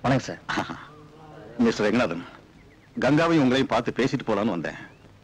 வணக்கம் sir mister Renganathan கங்காவையும் உங்களையும் பார்த்து பேசிட்டு போலான்னு வந்தேன்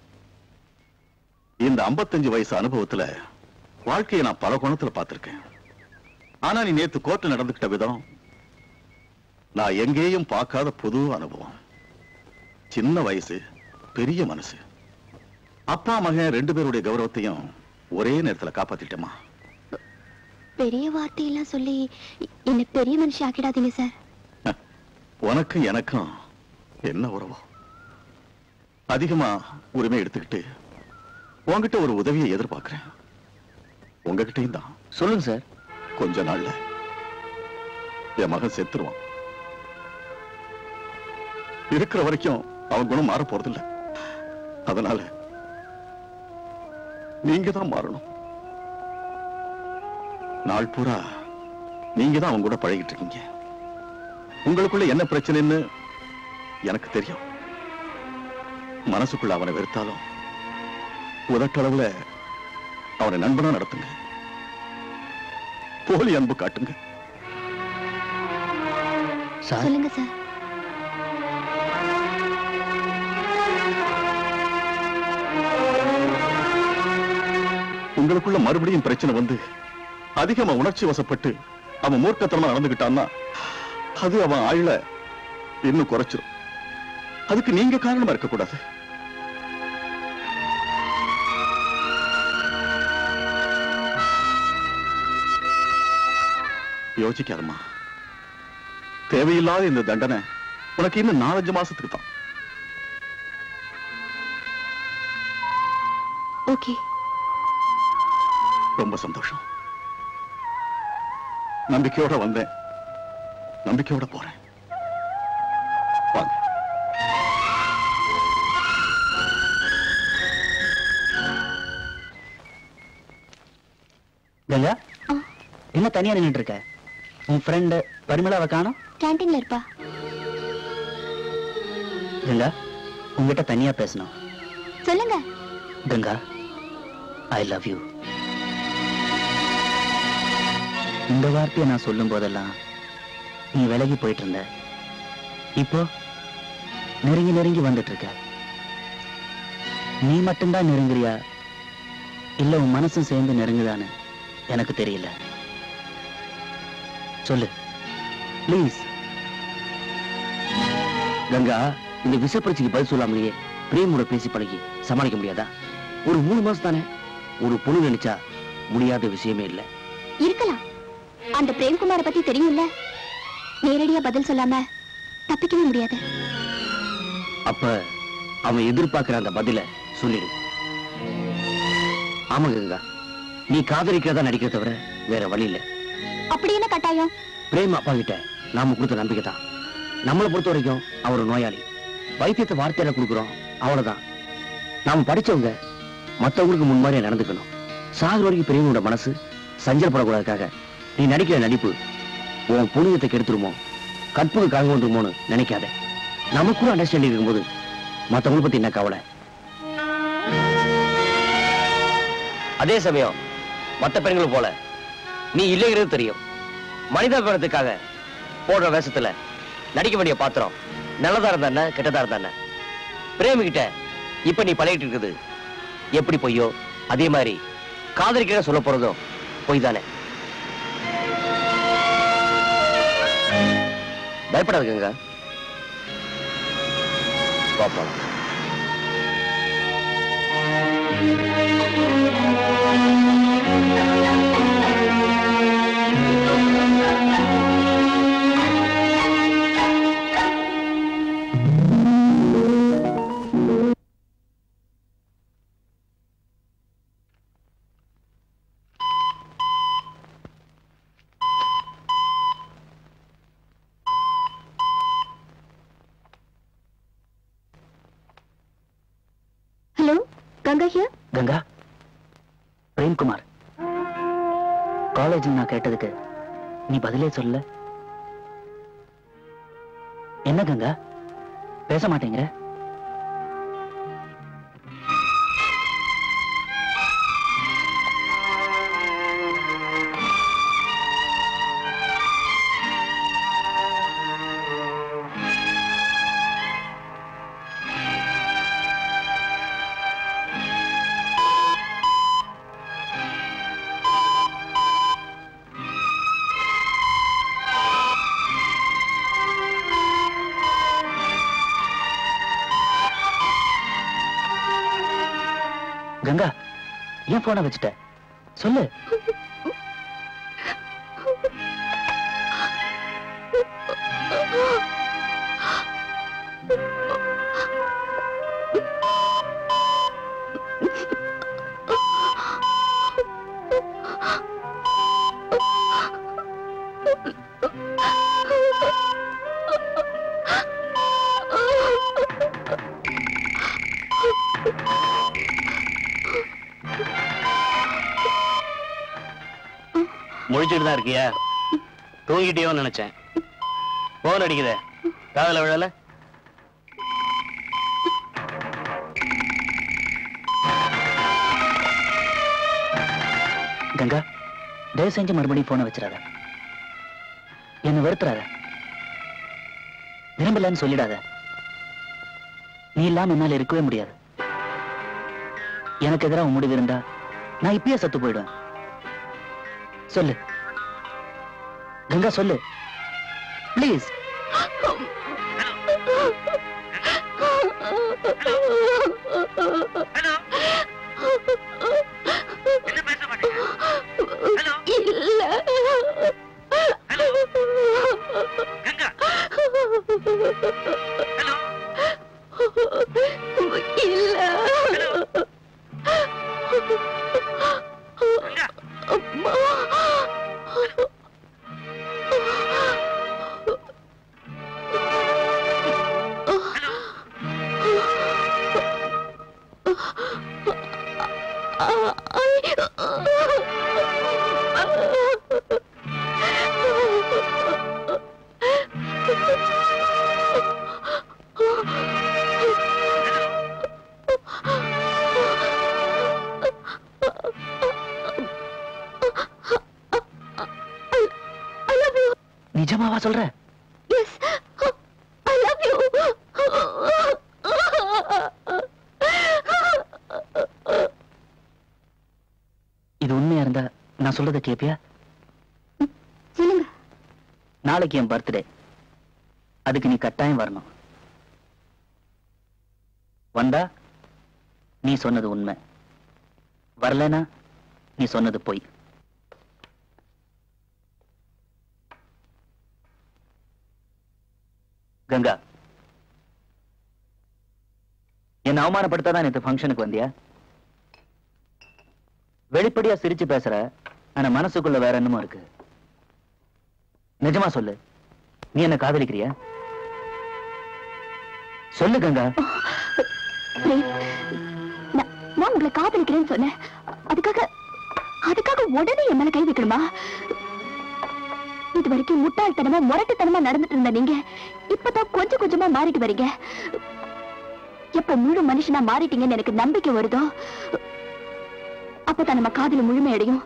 இந்த 55 வயசு அனுபவத்துல வாழ்க்கையை நான் பல கோணத்துல பார்த்திருக்கேன் ஆனா நீ நேத்து கோர்ட்டு நடந்துகிட்ட விதம் நான் எங்கேயும் பார்க்காத புது அனுபவம் சின்ன வயசு பெரிய மனசு அப்பா மகன் ரெண்டு பேருடைய கௌரவத்தையும் ஒரே நேரத்துல காப்பாத்திட்டேமா பெரிய வார்த்தையெல்லாம் சொல்லி என்ன பெரிய மனுஷி ஆக்கிடாதீங்க சார் உனக்கும் எனக்கும் என்ன உறவோ அதிகமா உரிமை எடுத்துக்கிட்டு உன்கிட்ட ஒரு உதவியை எதிர்பார்க்கிறேன் உங்ககிட்டயும் தான் சொல்லுங்க சார் கொஞ்ச நாள்ல என் மகன் செத்துருவான் இருக்கிற வரைக்கும் அவன் குணம் மாற போறதில்ல அதனால நீங்க தான் மாறணும் நாள் பூரா நீங்க தான் அவன் கூட பழகிட்டு இருக்கீங்க உங்களுக்குள்ள என்ன பிரச்சனைன்னு எனக்கு தெரியும் மனசுக்குள்ள அவனை வெறுத்தாலும் உதட்டளவுல அவனை நண்பனா நடத்துங்க போலி அன்பு காட்டுங்க சார் சொல்லுங்க சார் உங்களுக்குள்ள மறுபடியும் பிரச்சனை வந்து அதிகமா உணர்ச்சி வசப்பட்டு அவன் மூர்க்கத்தனமா நடந்துகிட்டான்னா அது அவன் ஆயுள இன்னும் குறைச்சிரும் அதுக்கு நீங்க காரணமா இருக்கக்கூடாது யோசிக்காதம்மா தேவையில்லாத இந்த தண்டனை உனக்கு இன்னும் நாலஞ்சு மாசத்துக்கு தான் ஓகே ரொம்ப சந்தோஷம் நம்பிக்கையோட வந்தேன் நம்பிக்கையோட போறேன் வாங்க கங்கா ஆ. என்ன தனியா நின்னுட்டு இருக்க உன் ஃப்ரெண்டு பரிமளாவை காணோம் கேன்டீன்ல இருப்பா கங்கா உங்ககிட்ட தனியா பேசணும் சொல்லுங்க கங்கா ஐ லவ் யூ இந்த வார்த்தையை நான் சொல்லும் போதெல்லாம் நீ விலகி போயிட்டு இருந்த இப்போ நெருங்கி நெருங்கி வந்துட்டு இருக்க நீ மட்டும்தான் நெருங்குறியா இல்ல உன் மனசும் சேர்ந்து நெருங்குதான்னு எனக்கு தெரியல சொல்லு ப்ளீஸ் கங்கா இந்த விஷப்பிரச்சனைக்கு பதில் சொல்லாமலேயே பிரேமோட பேசி பழகி சமாளிக்க முடியாதா ஒரு மூணு மாசம் தானே ஒரு பொண்ணு நினைச்சா முடியாத விஷயமே இல்ல இருக்கலாம் அந்த பிரேம்குமார பத்தி தெரியும்ல நேரடியா பதில் சொல்லாம தப்பிக்கவே முடியாது அப்ப அவன் எதிர்பார்க்கிற அந்த பதில சொல்லிடு ஆமா கங்கா நீ காதலிக்கிறதா நடிக்கிறத தவிர வேற வழி இல்ல அப்படி என்ன கட்டாயம் பிரேம் அப்பா கிட்ட நாம கொடுத்த நம்பிக்கை தான் நம்மளை பொறுத்த வரைக்கும் அவர் ஒரு நோயாளி வைத்தியத்தை வார்த்தையில கொடுக்குறோம் அவ்வளவுதான் நாம படிச்சவங்க மத்தவங்களுக்கு முன்மாதிரியா நடந்துக்கணும் சாகுற வரைக்கும் பிரேமோட மனசு சஞ்சலப்படக்கூடாதுக்காக நீ நடிக்கிற நடிப்பு உன் புனிதத்தை கெடுத்துருமோ கற்புக்கு கலங்க வந்துருமோன்னு நினைக்காத நமக்குள்ள அண்டர்ஸ்டாண்டிங் இருக்கும்போது மத்தவங்களை பத்தி என்ன கவலை அதே சமயம் மத்த பெண்கள் போல நீ இல்லைங்கிறது தெரியும் மனிதாபிமானத்துக்காக போடுற வேஷத்துல நடிக்க வேண்டிய பாத்திரம் நல்லதா இருந்தா என்ன கெட்டதா இருந்தா என்ன பிரேமிகிட்ட இப்ப நீ பழகிட்டு இருக்குது எப்படி பொய்யோ அதே மாதிரி காதலிக்கிற சொல்ல போறதும் பொய் தானே பயப்படாதுங்க பாப்போம் ஹலோ கங்கா ஹியர் கங்கா பிரேம்குமார் காலேஜில் நான் கேட்டதுக்கு நீ பதிலே சொல்லல என்ன கங்கா பேச மாட்டேங்கிற கங்கா ஏன் போனை வச்சுட்ட சொல்லு முழிச்சிட்டு தான் இருக்கியா தூங்கிட்டியோ நினைச்சேன் போன் அடிக்குதே காதல விழல கங்கா தயவு செஞ்சு மறுபடியும் போனை வச்சிடாத என்ன வெறுத்துறாத விரும்பலன்னு சொல்லிடாத நீ இல்லாம என்னால இருக்கவே முடியாது எனக்கு எதிராக முடிவு இருந்தா நான் இப்பயே சத்து போயிடுவேன் சொல்லு கங்கா சொல்லு ப்ளீஸ் நிஜமாவா சொல்ற இது உண்மையா இருந்தா நான் சொல்றதை கேப்பியா சொல்லுங்க நாளைக்கு என் பர்த்டே அதுக்கு நீ கட்டாயம் வரணும் வந்தா நீ சொன்னது உண்மை வரலனா நீ சொன்னது பொய் கங்கா என்ன அவமானப்படுத்தாதான் நேத்து ஃபங்க்ஷனுக்கு வந்தியா வெளிப்படையா சிரிச்சு பேசுற ஆனா மனசுக்குள்ள வேற என்னமோ இருக்கு நிஜமா சொல்லு நீ என்ன காதலிக்கிறியா சொல்லு கங்கா பிரேம், நான் நான் உங்களை காதலிக்கிறேன்னு சொன்னேன் அதுக்காக அதுக்காக உடனே என் மேல கை வைக்கணுமா இது வரைக்கும் முட்டாள்தனமா முரட்டுத்தனமா நடந்துட்டு இருந்த நீங்க இப்பதான் கொஞ்சம் கொஞ்சமா மாறிட்டு வரீங்க எப்ப முழு மனுஷனா மாறிட்டீங்கன்னு எனக்கு நம்பிக்கை வருதோ அப்பதான் நம்ம காதல் முழுமையடையும்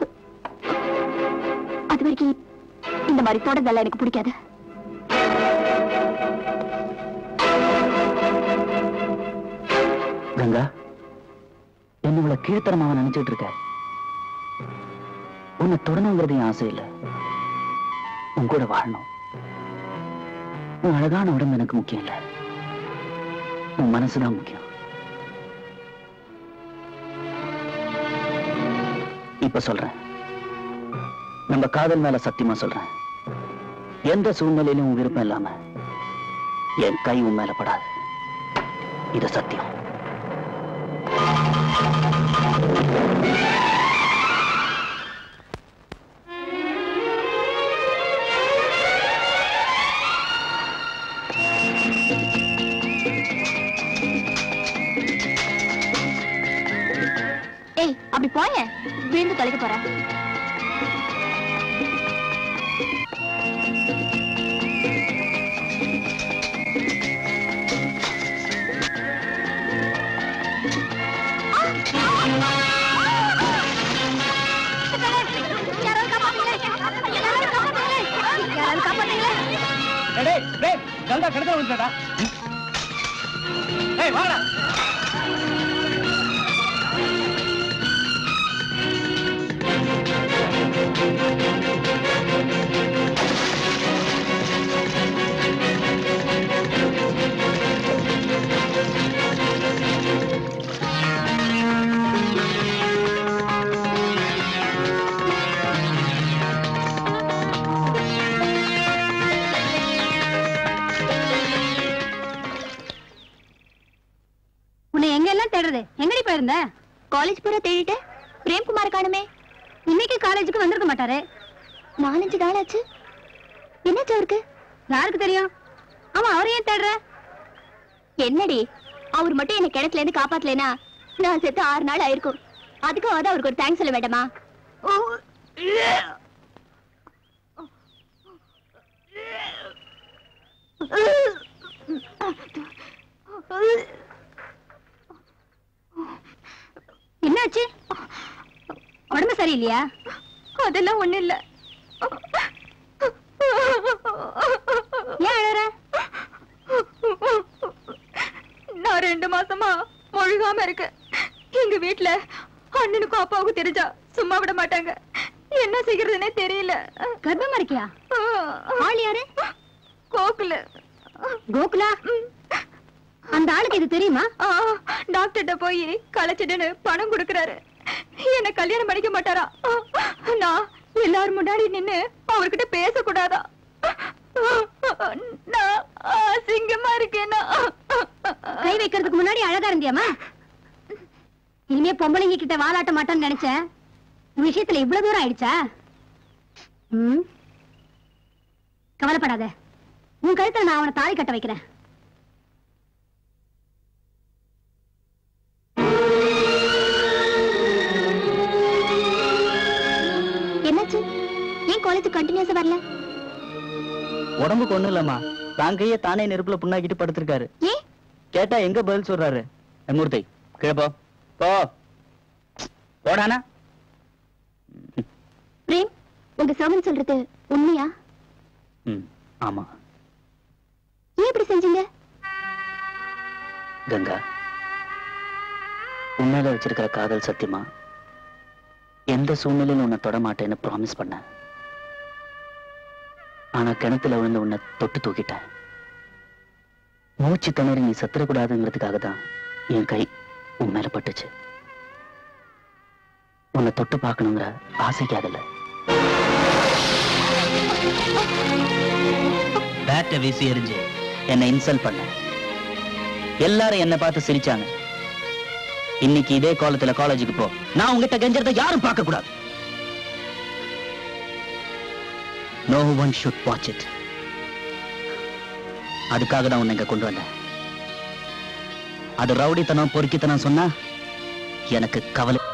அது வரைக்கும் இந்த மாதிரி தொடர்ந்தெல்லாம் எனக்கு பிடிக்காது கங்கா என்ன இவ்வளவு கீழ்த்தரமாவ நினைச்சிட்டு இருக்க உன்னை தொடணுங்கிறது என் ஆசை இல்ல உன் கூட வாழணும் உன் அழகான உடம்பு எனக்கு முக்கியம் இல்ல உன் மனசுதான் முக்கியம் இப்ப சொல்றேன் நம்ம காதல் மேல சத்தியமா சொல்றேன் எந்த சூழ்நிலையிலும் உன் விருப்பம் இல்லாம என் கை உன் மேல படாது இது சத்தியம் ஏய் அப்படி போய விழுந்து தொலைக்க போற கங்கா கிடத்துல வந்துடா ஏய் வாடா ஆ எங்கடி போயிருந்த காலேஜ் பூரா தேடிட்டு பிரேம்குமார் காணுமே இன்னைக்கு காலேஜுக்கு வந்திருக்க மாட்டாரு நாலஞ்சு நாள் ஆச்சு என்னாச்சு அவருக்கு யாருக்கு தெரியும் ஆமா அவரை ஏன் தேடுற என்னடி அவர் மட்டும் என்ன கிணத்துல இருந்து காப்பாத்தலைனா நான் செத்து ஆறு நாள் ஆயிருக்கும் அதுக்காவது அவருக்கு ஒரு தேங்க்ஸ் சொல்ல வேண்டாமா என்னாச்சு உடம்பு சரியில்லையா அதெல்லாம் ஒண்ணு இல்ல ஏன் அழற நான் ரெண்டு மாசமா முழுகாம இருக்கேன் எங்க வீட்ல அண்ணனுக்கும் அப்பாவுக்கும் தெரிஞ்சா சும்மா விட மாட்டாங்க என்ன செய்யறதுனே தெரியல கர்ப்பமா இருக்கியா ஆள் யாரு கோகுல கோகுலா அந்த ஆளுக்கு இது தெரியுமா டாக்டர்கிட்ட போய் களைச்சிடுன்னு பணம் கொடுக்கறாரு என்ன கல்யாணம் பண்ணிக்க மாட்டாரா நான் எல்லாரும் முன்னாடி நின்னு அவர்கிட்ட பேசக்கூடாதா நான் அசிங்கமா இருக்கேனா கை வைக்கிறதுக்கு முன்னாடி அழகா இருந்தியாமா இனிமே பொம்பளைங்க கிட்ட வாலாட்ட மாட்டேன்னு நினைச்சேன் உன் விஷயத்துல இவ்வளவு தூரம் ஆயிடுச்சா ம் கவலைப்படாத உன் கழுத்துல நான் அவனை தாலி கட்ட வைக்கிறேன் என்னாச்சு ஏன் காலேஜ் கண்டினியூஸா வரல உடம்புக்கு ஒண்ணும் இல்லம்மா தான் கையை தானே நெருப்புல புண்ணாக்கிட்டு படுத்திருக்காரு ஏன் கேட்டா எங்க பதில் சொல்றாரு மூர்த்தி கீழே போ போ போடானா பிரேம் உங்க சர்வன் சொல்றது உண்மையா ம் ஆமா ஏன் இப்படி செஞ்சீங்க கங்கா உன்னால வச்சிருக்கிற காதல் சத்தியமா எந்த சூழ்நிலையிலும் உன்னை தொட மாட்டேன்னு ப்ராமிஸ் பண்ண ஆனா கிணத்துல விழுந்து உன்னை தொட்டு தூக்கிட்டேன் மூச்சு திணறி நீ சத்துறக்கூடாதுங்கிறதுக்காக தான் என் கை உன் மேல பட்டுச்சு உன்னை தொட்டு பார்க்கணுங்கிற ஆசைக்காக இல்ல பேட்டை வீசி எறிஞ்சு என்னை இன்சல்ட் பண்ண எல்லாரும் என்ன பார்த்து சிரிச்சாங்க இன்னைக்கு இதே காலத்துல காலேஜுக்கு போ நான் உங்ககிட்ட கெஞ்சறத யாரும் பார்க்க கூடாது no one should watch it அதுக்காக தான் உன்னை இங்க கொண்டு வந்தேன் அது ரவுடித்தனம் பொறுக்கித்தனம் சொன்னா எனக்கு கவலை